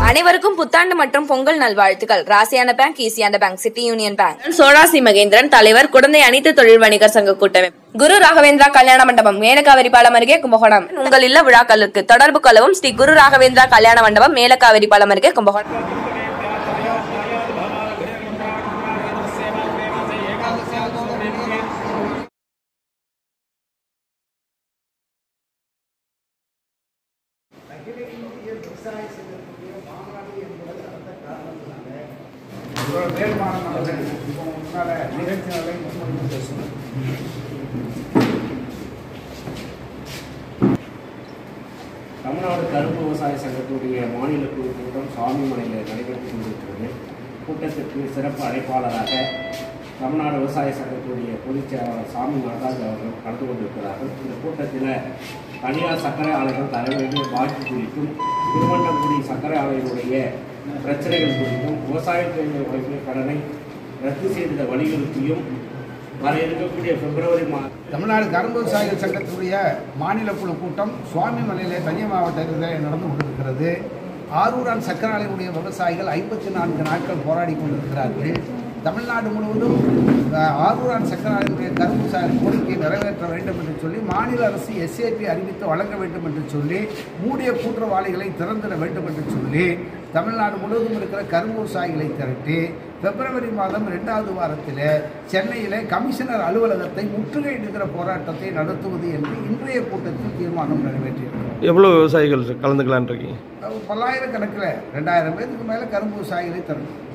அனைவருக்கும் புத்தாண்டு மற்றும் பொங்கல் நல்வாழ்த்துக்கள் ராசியான பேங்க் ஈசியான பேங்க் சிட்டி யூனியன் பேங்க் சோடாசி மகேந்திரன் தலைவர் குழந்தை அனைத்து தொழில் வணிகர் சங்க கூட்டமைப்பு குரு ராகவேந்திரா கல்யாண மண்டபம் மேலக்காவிரி பாலம் அருகே கும்பகோணம் உங்கள் இல்ல விழாக்களுக்கு தொடர்பு கொள்ளவும் ஸ்ரீ குரு ராகவேந்திரா கல்யாண மண்டபம் மேலக்காவிரி பாலம் அருகே கும்பகோணம் இவ்வளோ வேறுபாடானவர்கள் இப்போ முன்னால் நிகழ்ச்சி நாளை முன்மொழிந்து பேசணும் தமிழ்நாடு கரும்பு விவசாய சங்கத்துடைய மாநில குழு கூட்டம் சுவாமிமலையில் நடைபெற்றுக் கொண்டிருக்கிறது கூட்டத்திற்கு சிறப்பு அழைப்பாளராக தமிழ்நாடு விவசாய சங்கத்துடைய பொதுச் செயலாளர் சாமி நடராஜ் அவர்கள் கலந்து கொண்டிருக்கிறார்கள் இந்த கூட்டத்தில் தனியார் சர்க்கரை ஆலைகள் தர வேண்டிய பாக்கி குறித்தும் திருவண்ணாமலை சர்க்கரை ஆலையினுடைய பிரச்சனைகள் குறித்தும் விவசாயத்துறை வழங்கிய கடனை ரத்து செய்த வலியுறுத்தியும் வர இருக்கக்கூடிய பிப்ரவரி மா தமிழ்நாடு கரும்பு விவசாயிகள் சங்கத்தினுடைய மாநில குழு கூட்டம் சுவாமிமலையிலே தனி மாவட்டத்தில் நடந்து கொண்டிருக்கிறது ஆரூரான் சக்கர ஆலையுடைய விவசாயிகள் ஐம்பத்தி நான்கு நாட்கள் போராடி கொண்டிருக்கிறார்கள் தமிழ்நாடு முழுவதும் அஹ், ஆரூரான் சக்கர ஆலையுடைய கரும்பு விவசாய கோரிக்கையை நிறைவேற்ற வேண்டும் என்று சொல்லி மாநில அரசு எஸ்ஏபி அறிவித்து வழங்க வேண்டும் என்று சொல்லி மூடிய கூற்றவாளிகளை திறந்திட வேண்டும் என்று சொல்லி தமிழ்நாடு முழுவதும் இருக்கிற கரும்பு விவசாயிகளை திரட்டி பிப்ரவரி மாதம் இரண்டாவது வாரத்தில் சென்னையில் கமிஷனர் அலுவலகத்தை முற்றுகையிடுகிற போராட்டத்தை நடத்துவது என்று இன்றைய கூட்டத்தில் தீர்மானம் நிறைவேற்றியிருக்கிறோம் எவ்வளோ விவசாயிகள் கலந்துக்கலான் இருக்கீங்க பல்லாயிரக்கணக்கில் ரெண்டாயிரம் பேருக்கு மேலே கரும்பு விவசாயிகளை திரட்டும்